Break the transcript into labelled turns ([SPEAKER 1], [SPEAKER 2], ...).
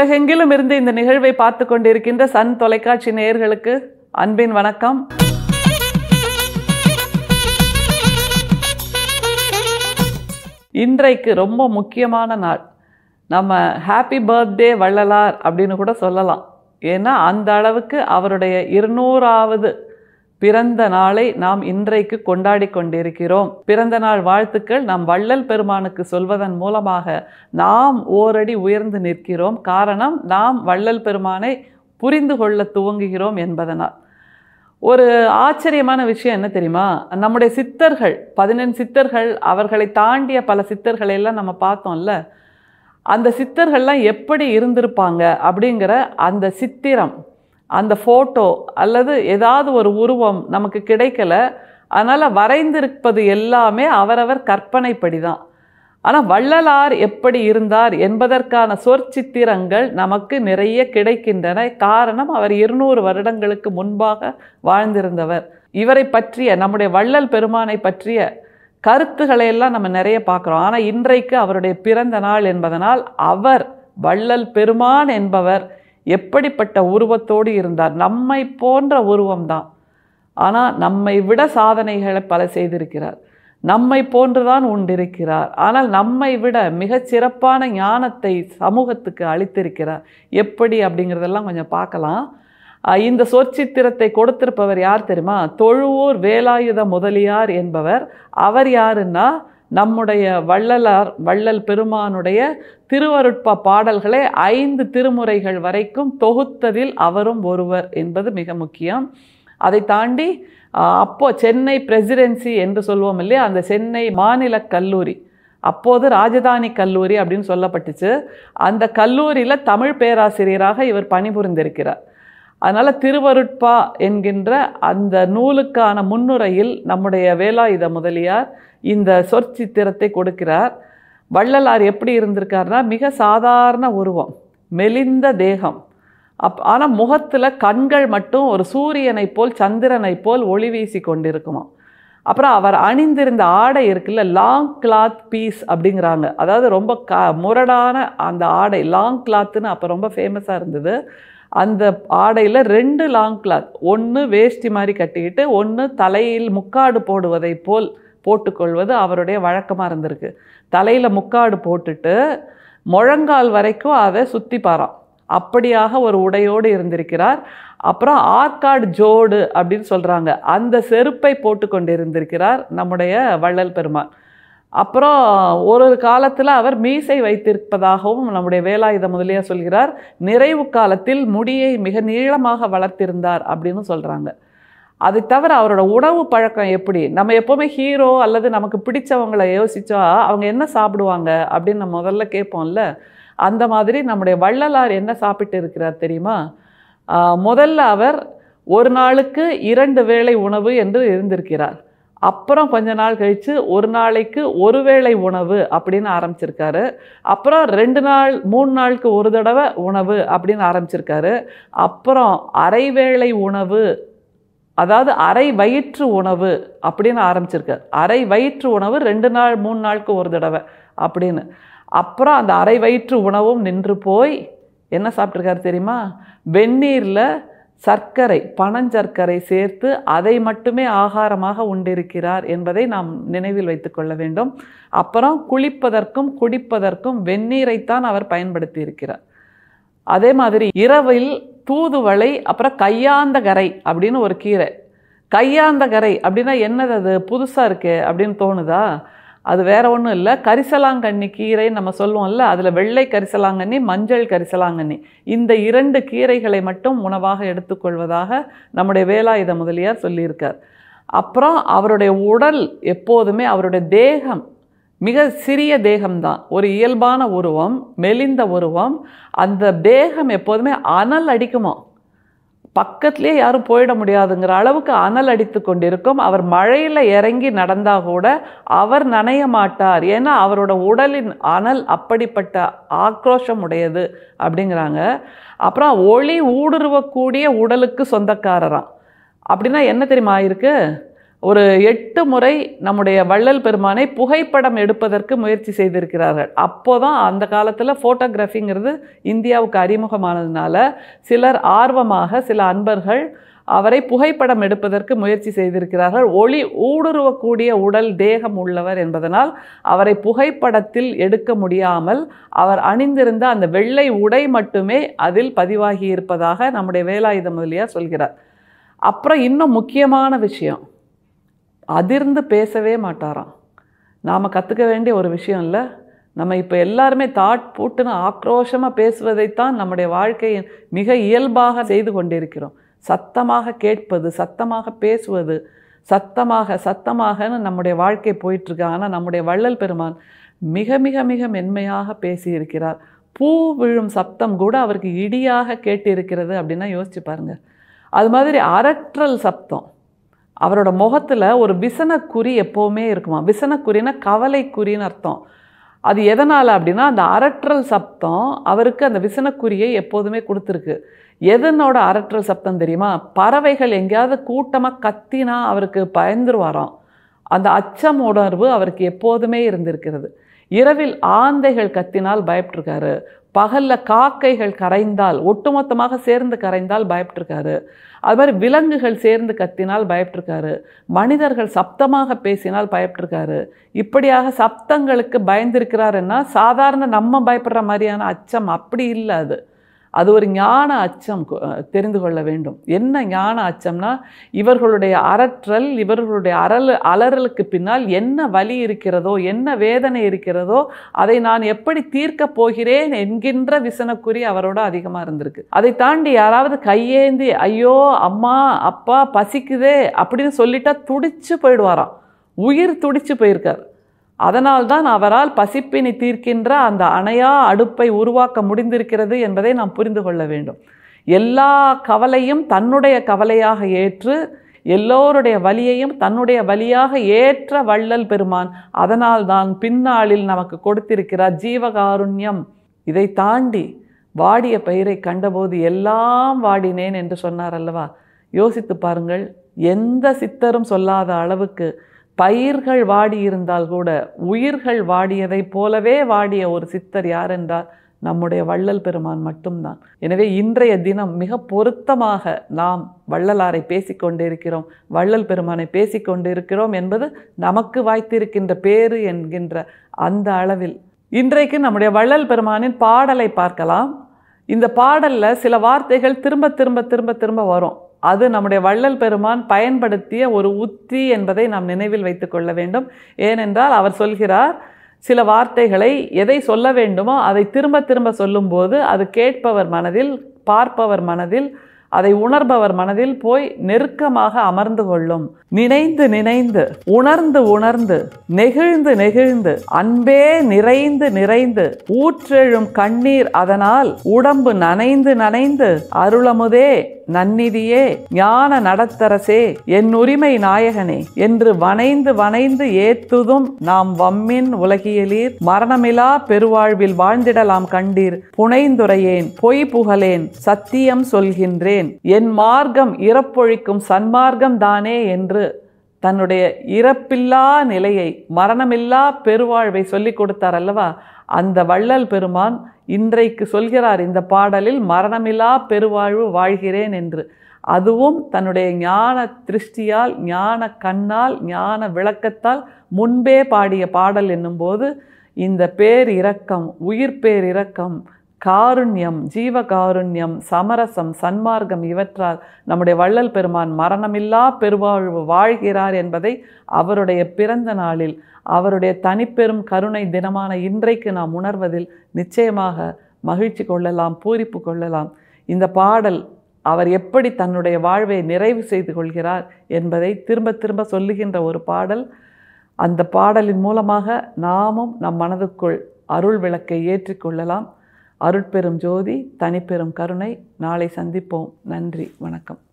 [SPEAKER 1] உலகெங்கிலும் இருந்து இந்த நிகழ்வை பார்த்து கொண்டிருக்கின்ற சன் தொலைக்காட்சி நேயர்களுக்கு அன்பின் வணக்கம் இன்றைக்கு ரொம்ப முக்கியமான நாள் நம்ம ஹாப்பி பர்த்டே வள்ளலார் அப்படின்னு கூட சொல்லலாம் ஏன்னா அந்த அளவுக்கு அவருடைய இருநூறாவது பிறந்த நாளை நாம் இன்றைக்கு கொண்டாடி கொண்டிருக்கிறோம் பிறந்த நாள் வாழ்த்துக்கள் நாம் வள்ளல் பெருமானுக்கு சொல்வதன் மூலமாக நாம் ஓரடி உயர்ந்து நிற்கிறோம் காரணம் நாம் வள்ளல் பெருமானை புரிந்து கொள்ள துவங்குகிறோம் என்பதனால் ஒரு ஆச்சரியமான விஷயம் என்ன தெரியுமா நம்முடைய சித்தர்கள் பதினெண் சித்தர்கள் அவர்களை தாண்டிய பல சித்தர்களை எல்லாம் நம்ம பார்த்தோம்ல அந்த சித்தர்கள்லாம் எப்படி இருந்திருப்பாங்க அப்படிங்கிற அந்த சித்திரம் அந்த ஃபோட்டோ அல்லது ஏதாவது ஒரு உருவம் நமக்கு கிடைக்கல அதனால் வரைந்திருப்பது எல்லாமே அவரவர் கற்பனைப்படி தான் ஆனால் வள்ளலார் எப்படி இருந்தார் என்பதற்கான சொற்சித்திரங்கள் நமக்கு நிறைய கிடைக்கின்றன காரணம் அவர் இருநூறு வருடங்களுக்கு முன்பாக வாழ்ந்திருந்தவர் இவரை பற்றிய நம்முடைய வள்ளல் பெருமானை பற்றிய கருத்துக்களை எல்லாம் நம்ம நிறைய பார்க்குறோம் ஆனால் இன்றைக்கு அவருடைய பிறந்த நாள் என்பதனால் அவர் வள்ளல் பெருமான் என்பவர் எப்படிப்பட்ட உருவத்தோடு இருந்தார் நம்மை போன்ற உருவம்தான் ஆனால் நம்மை விட சாதனைகளை பல செய்திருக்கிறார் நம்மை போன்றுதான் உண்டிருக்கிறார் ஆனால் நம்மை விட மிகச் சிறப்பான ஞானத்தை சமூகத்துக்கு அளித்திருக்கிறார் எப்படி அப்படிங்கிறதெல்லாம் கொஞ்சம் பார்க்கலாம் அஹ் இந்த சொற்சித்திரத்தை கொடுத்திருப்பவர் யார் தெரியுமா தொழுவூர் வேலாயுத முதலியார் என்பவர் அவர் யாருன்னா நம்முடைய வள்ளலார் வள்ளல் பெருமானுடைய திருவருட்ப பாடல்களை ஐந்து திருமுறைகள் வரைக்கும் தொகுத்ததில் அவரும் ஒருவர் என்பது மிக முக்கியம் அதை தாண்டி ஆஹ், அப்போ சென்னை பிரசிடென்சி என்று சொல்லுவோம் இல்லையா அந்த சென்னை மாநில கல்லூரி அப்போது ராஜதானி கல்லூரி அப்படின்னு சொல்லப்பட்டுச்சு அந்த கல்லூரியில் தமிழ் பேராசிரியராக இவர் பணிபுரிந்திருக்கிறார் அதனால் திருவருட்பா என்கின்ற அந்த நூலுக்கான முன்னுரையில் நம்முடைய வேலாயுத முதலியார் இந்த சொற்சித்திரத்தை கொடுக்கிறார் வள்ளலார் எப்படி இருந்திருக்காருன்னா மிக சாதாரண உருவம் மெலிந்த தேகம் அப் ஆனால் முகத்தில் கண்கள் மட்டும் ஒரு சூரியனைப் போல் சந்திரனைப் போல் ஒளி வீசி கொண்டிருக்குமா அப்புறம் அவர் அணிந்திருந்த ஆடை இருக்குல்ல லாங் கிளாத் பீஸ் அப்படிங்கிறாங்க அதாவது ரொம்ப க முரடான அந்த ஆடை லாங் கிளாத்துன்னு அப்போ ரொம்ப ஃபேமஸாக இருந்தது அந்த ஆடையில் ரெண்டு லாங் கிளாத் ஒன்று வேஷ்டி மாதிரி கட்டிக்கிட்டு ஒன்று தலையில் முக்காடு போடுவதை போல் போட்டுக்கொள்வது அவருடைய வழக்கமாக இருந்திருக்கு தலையில் முக்காடு போட்டுட்டு முழங்கால் வரைக்கும் அதை சுற்றி பாராம் அப்படியாக ஒரு உடையோடு இருந்திருக்கிறார் அப்புறம் ஆற்காடு ஜோடு அப்படின்னு சொல்கிறாங்க அந்த செருப்பை போட்டு கொண்டிருந்திருக்கிறார் நம்முடைய வள்ளல் பெருமான் அப்புறம் ஒரு காலத்தில் அவர் மீசை வைத்திருப்பதாகவும் நம்முடைய வேலாயுத முதலியார் சொல்கிறார் நிறைவு காலத்தில் முடியை மிக நீளமாக வளர்த்திருந்தார் அப்படின்னு சொல்கிறாங்க அதை தவிர அவரோட உணவு பழக்கம் எப்படி நம்ம எப்போவுமே ஹீரோ அல்லது நமக்கு பிடிச்சவங்களை யோசிச்சா அவங்க என்ன சாப்பிடுவாங்க அப்படின்னு நம்ம முதல்ல கேட்போம்ல அந்த மாதிரி நம்முடைய வள்ளலார் என்ன சாப்பிட்டு இருக்கிறார் தெரியுமா ஆஹ் முதல்ல அவர் ஒரு நாளுக்கு இரண்டு வேளை உணவு என்று இருந்திருக்கிறார் அப்புறம் கொஞ்ச நாள் கழித்து ஒரு நாளைக்கு ஒரு வேளை உணவு அப்படின்னு ஆரம்பிச்சிருக்காரு அப்புறம் ரெண்டு நாள் மூணு நாளுக்கு ஒரு தடவை உணவு அப்படின்னு ஆரம்பிச்சிருக்காரு அப்புறம் அரை வேளை உணவு அதாவது அரை வயிற்று உணவு அப்படின்னு ஆரம்பிச்சிருக்காரு அரை வயிற்று உணவு ரெண்டு நாள் மூணு நாளுக்கு ஒரு தடவை அப்படின்னு அப்புறம் அந்த அரை வயிற்று உணவும் நின்று போய் என்ன சாப்பிட்ருக்காரு தெரியுமா வெந்நீரில் சர்க்கரை பனஞ்சர்க்கரை சேர்த்து அதை மட்டுமே ஆகாரமாக உண்டிருக்கிறார் என்பதை நாம் நினைவில் வைத்துக்கொள்ள வேண்டும் அப்புறம் குளிப்பதற்கும் குடிப்பதற்கும் வெந்நீரைத்தான் அவர் பயன்படுத்தி இருக்கிறார் அதே மாதிரி இரவில் தூதுவளை அப்புறம் கையாந்தகரை அப்படின்னு ஒரு கீரை கையாந்தகரை அப்படின்னா என்னது அது புதுசாக இருக்கே அப்படின்னு தோணுதா அது வேற ஒன்றும் இல்லை கரிசலாங்கண்ணி கீரை நம்ம சொல்லுவோம்ல அதில் வெள்ளை கரிசலாங்கண்ணி மஞ்சள் கரிசலாங்கண்ணி இந்த இரண்டு கீரைகளை மட்டும் உணவாக எடுத்துக்கொள்வதாக நம்முடைய வேலாயுத முதலியார் சொல்லியிருக்கார் அப்புறம் அவருடைய உடல் எப்போதுமே அவருடைய தேகம் மிக சிறிய தேகம்தான் ஒரு இயல்பான உருவம் மெலிந்த உருவம் அந்த தேகம் எப்போதுமே அனல் அடிக்குமா பக்கத்துலேயே யாரும் போயிட முடியாதுங்கிற அளவுக்கு அனல் அடித்து கொண்டிருக்கும் அவர் மழையில் இறங்கி நடந்தா கூட அவர் நனைய மாட்டார் ஏன்னா அவரோட உடலின் அனல் அப்படிப்பட்ட ஆக்ரோஷம் உடையது அப்படிங்கிறாங்க அப்புறம் ஒளி ஊடுருவக்கூடிய உடலுக்கு சொந்தக்காரராம் அப்படின்னா என்ன தெரியுமா இருக்கு ஒரு எட்டு முறை நம்முடைய வள்ளல் பெருமானை புகைப்படம் எடுப்பதற்கு முயற்சி செய்திருக்கிறார்கள் அப்போதான் அந்த காலத்தில் ஃபோட்டோகிராஃபிங்கிறது இந்தியாவுக்கு அறிமுகமானதுனால சிலர் ஆர்வமாக சில அன்பர்கள் அவரை புகைப்படம் எடுப்பதற்கு முயற்சி செய்திருக்கிறார்கள் ஒளி ஊடுருவக்கூடிய உடல் தேகம் உள்ளவர் என்பதனால் அவரை புகைப்படத்தில் எடுக்க முடியாமல் அவர் அணிந்திருந்த அந்த வெள்ளை உடை மட்டுமே அதில் பதிவாகி இருப்பதாக நம்முடைய வேலாயுத முதலியார் சொல்கிறார் அப்புறம் இன்னும் முக்கியமான விஷயம் அதிர்ந்து பேசவே மாட்டாராம் நாம் கற்றுக்க வேண்டிய ஒரு விஷயம் இல்லை நம்ம இப்போ எல்லாருமே தாட் போட்டுன்னு ஆக்ரோஷமாக பேசுவதைத்தான் நம்முடைய வாழ்க்கையின் மிக இயல்பாக செய்து கொண்டிருக்கிறோம் சத்தமாக கேட்பது சத்தமாக பேசுவது சத்தமாக சத்தமாகன்னு நம்முடைய வாழ்க்கை போயிட்டுருக்கு ஆனால் நம்முடைய வள்ளல் பெருமான் மிக மிக மிக மென்மையாக பேசியிருக்கிறார் பூ விழும் சப்தம் கூட அவருக்கு இடியாக கேட்டிருக்கிறது அப்படின்னா யோசிச்சு பாருங்க அது மாதிரி அரற்றல் சப்தம் அவரோட முகத்தில் ஒரு விசனக்குறி எப்போவுமே இருக்குமா விசனக்குறினா கவலைக்குறின்னு அர்த்தம் அது எதனால் அப்படின்னா அந்த அரற்றல் சப்தம் அவருக்கு அந்த விசனக்குறியை எப்போதுமே கொடுத்துருக்கு எதனோட அரற்றல் சப்தம் தெரியுமா பறவைகள் எங்கேயாவது கூட்டமாக கத்தினா அவருக்கு பயந்துருவாராம் அந்த அச்சம் உணர்வு அவருக்கு எப்போதுமே இருந்திருக்கிறது இரவில் ஆந்தைகள் கத்தினால் பயப்பட்டிருக்காரு பகலில் காக்கைகள் கரைந்தால் ஒட்டுமொத்தமாக சேர்ந்து கரைந்தால் பயப்பட்டிருக்காரு அது மாதிரி விலங்குகள் சேர்ந்து கத்தினால் பயப்பட்டிருக்காரு மனிதர்கள் சப்தமாக பேசினால் பயப்பட்டிருக்காரு இப்படியாக சப்தங்களுக்கு பயந்திருக்கிறாருன்னா சாதாரண நம்ம பயப்படுற மாதிரியான அச்சம் அப்படி இல்லை அது அது ஒரு ஞான அச்சம் கு- தெரிந்து கொள்ள வேண்டும் என்ன ஞான அச்சம்னா இவர்களுடைய அரற்றல் இவர்களுடைய அரல் அலறலுக்கு பின்னால் என்ன வலி இருக்கிறதோ என்ன வேதனை இருக்கிறதோ அதை நான் எப்படி தீர்க்கப் போகிறேன் என்கின்ற விசனக்குறி அவரோட அதிகமாக இருந்திருக்கு அதை தாண்டி யாராவது கையேந்தி ஐயோ அம்மா அப்பா பசிக்குதே அப்படின்னு சொல்லிட்டா துடிச்சு போயிடுவாராம் உயிர் துடிச்சு போயிருக்கார் அதனால்தான் அவரால் பசிப்பினி தீர்க்கின்ற அந்த அணையா அடுப்பை உருவாக்க முடிந்திருக்கிறது என்பதை நாம் புரிந்து கொள்ள வேண்டும் எல்லா கவலையும் தன்னுடைய கவலையாக ஏற்று எல்லோருடைய வலியையும் தன்னுடைய வலியாக ஏற்ற வள்ளல் பெருமான் அதனால் தான் பின்னாளில் நமக்கு கொடுத்திருக்கிறார் ஜீவகாருண்யம் இதை தாண்டி வாடிய பயிரை கண்டபோது எல்லாம் வாடினேன் என்று சொன்னார் அல்லவா யோசித்து பாருங்கள் எந்த சித்தரும் சொல்லாத அளவுக்கு பயிர்கள் வாடி இருந்தால் கூட உயிர்கள் வாடியதைப் போலவே வாடிய ஒரு சித்தர் யார் என்றால் நம்முடைய வள்ளல் பெருமான் மட்டும்தான் எனவே இன்றைய தினம் மிக பொருத்தமாக நாம் வள்ளலாரை பேசிக்கொண்டிருக்கிறோம் வள்ளல் பெருமானை பேசிக்கொண்டிருக்கிறோம் என்பது நமக்கு வாய்த்திருக்கின்ற பேறு என்கின்ற அந்த அளவில் இன்றைக்கு நம்முடைய வள்ளல் பெருமானின் பாடலை பார்க்கலாம் இந்த பாடல்ல சில வார்த்தைகள் திரும்ப திரும்ப திரும்ப திரும்ப வரும் அது நம்முடைய வள்ளல் பெருமான் பயன்படுத்திய ஒரு உத்தி என்பதை நாம் நினைவில் வைத்துக் கொள்ள வேண்டும் ஏனென்றால் அவர் சொல்கிறார் சில வார்த்தைகளை எதை சொல்ல வேண்டுமோ அதை திரும்ப திரும்ப சொல்லும்போது அது கேட்பவர் மனதில் பார்ப்பவர் மனதில் அதை உணர்பவர் மனதில் போய் நெருக்கமாக அமர்ந்து கொள்ளும் நினைந்து நினைந்து உணர்ந்து உணர்ந்து நெகிழ்ந்து நெகிழ்ந்து அன்பே நிறைந்து நிறைந்து ஊற்றெழும் கண்ணீர் அதனால் உடம்பு நனைந்து நனைந்து அருளமுதே நன்னிதியே ஞான நடத்தரசே என் உரிமை நாயகனே என்று வனைந்து வனைந்து ஏத்துதும் நாம் வம்மின் உலகியலீர் மரணமிலா பெருவாழ்வில் வாழ்ந்திடலாம் கண்டீர் புனைந்துரையேன் பொய் புகழேன் சத்தியம் சொல்கின்றேன் என் மார்க்கம் இறப்பொழிக்கும் சன்மார்க்கம் தானே என்று தன்னுடைய இறப்பில்லா நிலையை மரணமில்லா பெருவாழ்வை சொல்லிக் கொடுத்தார் அல்லவா அந்த வள்ளல் பெருமான் இன்றைக்கு சொல்கிறார் இந்த பாடலில் மரணமில்லா பெருவாழ்வு வாழ்கிறேன் என்று அதுவும் தன்னுடைய ஞான திருஷ்டியால் ஞான கண்ணால் ஞான விளக்கத்தால் முன்பே பாடிய பாடல் என்னும்போது இந்த பேர் இரக்கம் உயிர் பேர் இரக்கம் காருண்யம் ஜீவகாருண்யம் சமரசம் சன்மார்க்கம் இவற்றால் நம்முடைய வள்ளல் பெருமான் மரணமில்லா பெருவாழ்வு வாழ்கிறார் என்பதை அவருடைய பிறந்த நாளில் அவருடைய தனிப்பெரும் கருணை தினமான இன்றைக்கு நாம் உணர்வதில் நிச்சயமாக மகிழ்ச்சி கொள்ளலாம் பூரிப்பு கொள்ளலாம் இந்த பாடல் அவர் எப்படி தன்னுடைய வாழ்வை நிறைவு செய்து கொள்கிறார் என்பதை திரும்ப திரும்ப சொல்லுகின்ற ஒரு பாடல் அந்த பாடலின் மூலமாக நாமும் நம் மனதுக்குள் அருள் விளக்கை ஏற்றிக்கொள்ளலாம் அருட்பெரும் ஜோதி தனிப்பெரும் கருணை நாளை சந்திப்போம் நன்றி வணக்கம்